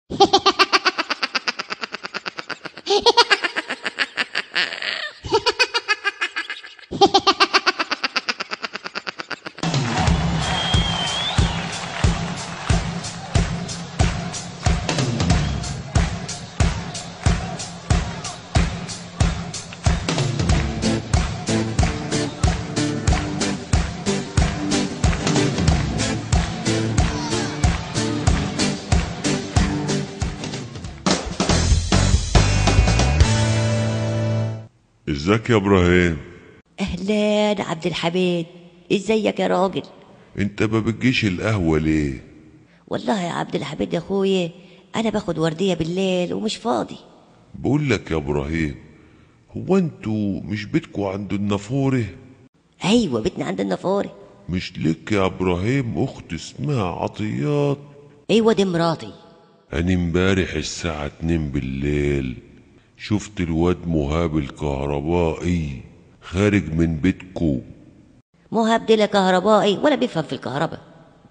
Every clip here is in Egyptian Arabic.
ازيك يا ابراهيم اهلا عبد الحميد ازيك يا راجل انت ما بتجيش القهوه ليه والله يا عبد الحميد يا اخويا انا باخد ورديه بالليل ومش فاضي بقول لك يا ابراهيم هو انتوا مش بيتكوا عند النافوره ايوه بيتنا عند النافوري مش لك يا ابراهيم اخت اسمها عطيات ايوه دي مراتي انا امبارح الساعه اتنين بالليل شفت الواد مهاب الكهربائي خارج من بيتكو مهاب دي لا كهربائي ولا بيفهم في الكهرباء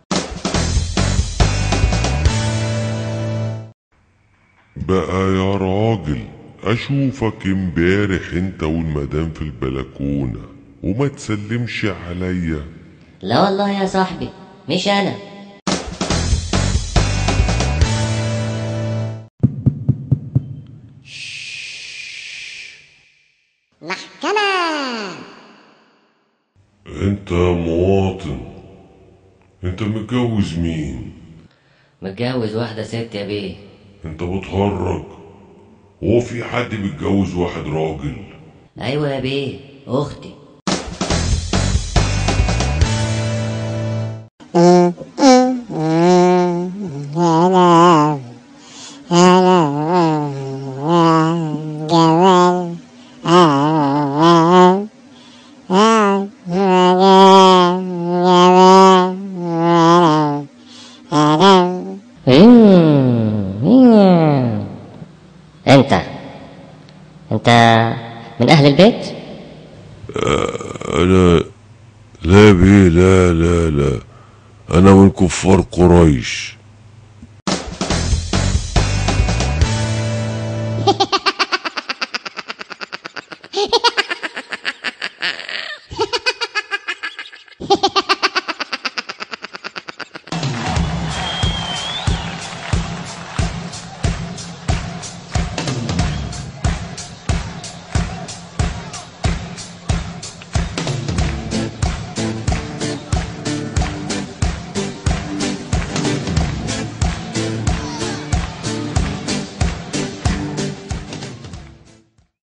بقى يا راجل اشوفك امبارح انت والمدام في البلكونه وما تسلمش عليا لا والله يا صاحبي مش انا محكمة انت مواطن انت متجوز مين متجوز واحده ست يا بيه انت بتهرج هو في حد بيتجوز واحد راجل ايوه يا بيه اختي انت انت من اهل البيت انا لا بيه لا لا لا انا من كفار قريش